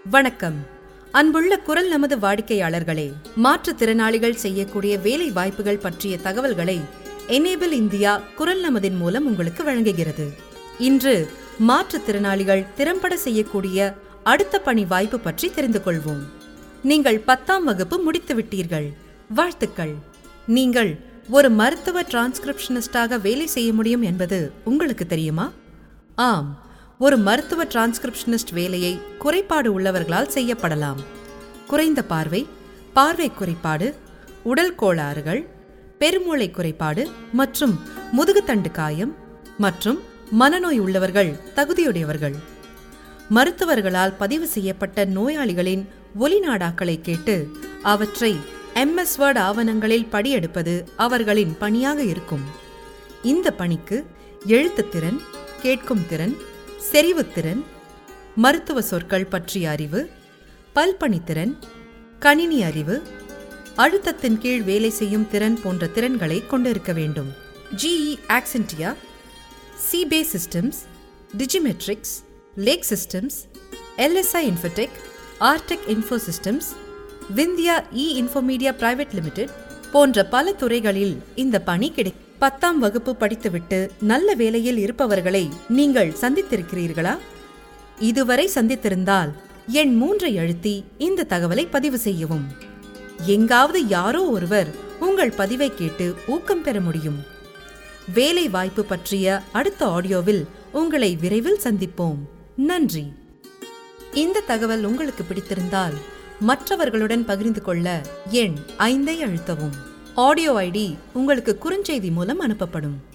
வணக்கம் அன்புள்ள குரல் நமது வாடிக்கையாளர்களே மாற்றுத்திறனாளிகள் செய்யக்கூடிய வேலை வாய்ப்புகள் பற்றிய தகவல்களை எனேபிள் இந்தியா குரல் நமதின் மூலம் உங்களுக்கு வழங்குகிறது இன்று மாற்றுத்திறனாளிகள் திறம்பட செய்யக்கூடிய அடுத்த பணி வாய்ப்பு பற்றி தெரிந்து கொள்வோம் நீங்கள் பத்தாம் வகுப்பு முடித்து விட்டீர்கள் வாழ்த்துக்கள் நீங்கள் ஒரு மருத்துவ டிரான்ஸ்கிரிப்ஷனிஸ்டாக வேலை செய்ய முடியும் என்பது உங்களுக்கு தெரியுமா ஆம் ஒரு மருத்துவ டிரான்ஸ்கிரிப்ஷனிஸ்ட் வேலையை குறைபாடு உள்ளவர்களால் செய்யப்படலாம் குறைந்த பார்வை பார்வை குறைபாடு உடல் கோளாறுகள் பெருமூளை குறைபாடு மற்றும் முதுகுத்தண்டு காயம் மற்றும் மனநோய் உள்ளவர்கள் தகுதியுடையவர்கள் மருத்துவர்களால் பதிவு செய்யப்பட்ட நோயாளிகளின் ஒலிநாடாக்களை கேட்டு அவற்றை எம்எஸ் வேர்ட் ஆவணங்களில் படியெடுப்பது அவர்களின் பணியாக இருக்கும் இந்த பணிக்கு எழுத்துத்திறன் கேட்கும் திறன் செறிவுத்திறன் மருத்துவ சொற்கள் பற்றிய அறிவு பல்பணித்திறன் கணினி அறிவு அழுத்தத்தின் கீழ் வேலை செய்யும் திறன் போன்ற திறன்களை கொண்டிருக்க வேண்டும் GE Accentia CBay Systems Digimetrics Lake Systems LSI Infotech Artech Info Systems Vindhya E Infomedia Private Limited போன்ற பல துறைகளில் இந்த பணி கிடை பத்தாம் வகுப்பு படித்துவிட்டு நல்ல வேலையில் இருப்பவர்களை நீங்கள் சந்தித்திருக்கிறீர்களா இதுவரை சந்தித்திருந்தால் எண் மூன்றை அழுத்தி இந்த தகவலை பதிவு செய்யவும் எங்காவது யாரோ ஒருவர் உங்கள் பதிவை கேட்டு ஊக்கம் பெற முடியும் வேலை வாய்ப்பு பற்றிய அடுத்த ஆடியோவில் உங்களை விரைவில் சந்திப்போம் நன்றி இந்த தகவல் உங்களுக்கு பிடித்திருந்தால் மற்றவர்களுடன் பகிர்ந்து கொள்ள எண் ஐந்தை அழுத்தவும் ஆடியோ ஐடி உங்களுக்கு குறுஞ்செய்தி மூலம் அனுப்பப்படும்